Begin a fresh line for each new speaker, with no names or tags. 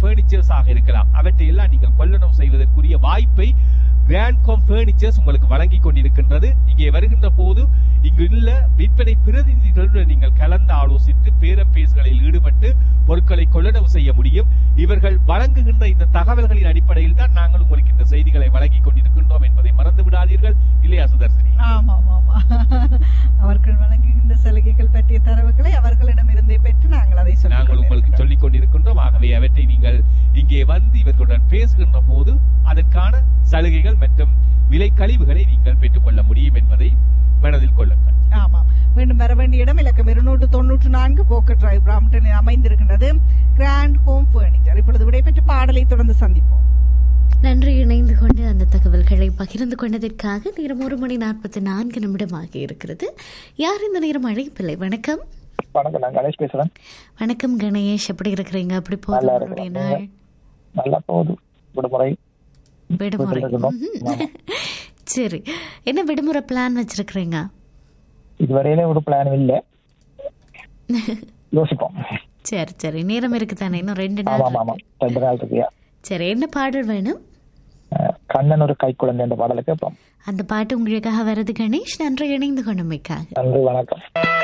Furnitures ஆக இருக்கலாம் அவற்றை எல்லாம் நீங்கள் கொள்ளனம் செய்வதற்குரிய வாய்ப்பை கிராண்ட் காம் பர்னிச்சர்ஸ் உங்களுக்கு வழங்கி கொண்டிருக்கின்றது இங்கே வருகின்ற போது இங்கு உள்ள விற்பனை பிரதிநிதிகளுடன் நீங்கள் கலந்து ஆலோசித்து பேரம் பேசுகளில் ஈடுபட்டு பொருட்களை கொள்ளளவு செய்ய முடியும் இவர்கள் வழங்குகின்ற இந்த தகவல்களின் அடிப்படையில் தான் நாங்கள் உங்களுக்கு இந்த செய்திகளை வழங்கி கொண்டிருக்கின்றோம் என்பதை மறந்து விடாதீர்கள் இல்லையா சுதர்சனி
ஆமாம் ஆமா அவர்கள் வழங்குகின்ற சலுகைகள் பற்றிய தரவுகளை அவர்களிடமிருந்தே பெற்று நாங்கள் அதை சொல்லிக்
நாங்கள் உங்களுக்கு
கொண்டிருக்கிறோம்.
சொல்லிக் கொண்டிருக்கின்றோம் ஆகவே அவற்றை நீங்கள் இங்கே வந்து இவர்களுடன் பேசுகின்ற போது அதற்கான சலுகைகள் மற்றும் விலை கழிவுகளை நீங்கள் பெற்றுக்கொள்ள முடியும் என்பதை மனதில் கொள்ளுங்கள்
ஆமாம் மீண்டும் வர வேண்டிய இடம் இலக்கம் இருநூற்று தொன்னூற்று நான்கு போக்கர் டிரைவ் பிராம்டனில் அமைந்திருக்கின்றது கிராண்ட் ஹோம் பர்னிச்சர் இப்பொழுது விடைபெற்று பாடலை தொடர்ந்து சந்திப்போம்
நன்றி இணைந்து கொண்டு அந்த தகவல்களை பகிர்ந்து கொண்டதற்காக நேரம் ஒரு மணி நாற்பத்தி நான்கு நிமிடமாக இருக்கிறது யார் இந்த நேரம் அழைப்பில்லை வணக்கம்
வணக்கம் நான் கணேஷ் பேசுறேன்
வணக்கம் கணேஷ் எப்படி இருக்கிறீங்க அப்படி போகுது
நல்லா
உங்களுடைய
இருக்கிறேன்.
நாள்
நல்லா போகுது விடுமுறை
விடுமுறை
வீட்டுல இருக்கணும்.
ம்ஹும். சரி என்ன விடுமுறை பிளான் வச்சிருக்கிறீங்க
இதுவரையில ஒரு பிளான் இல்ல யோசிப்போம்
சரி சரி நேரம் இருக்குதானே இன்னும் ரெண்டு
ஆமா
நாள்
ஆமா ஆமா
இருக்கு.
ரெண்டு நாள் இருக்கியா
சரி என்ன பாடல் வேணும்
கண்ணன் ஒரு கை குழந்தை என்ற பாடலை கேட்போம்
அந்த பாட்டு உங்களுக்காக வருது கணேஷ் நன்றி இணைந்து கொண்டமைக்காக
நன்றி வணக்கம்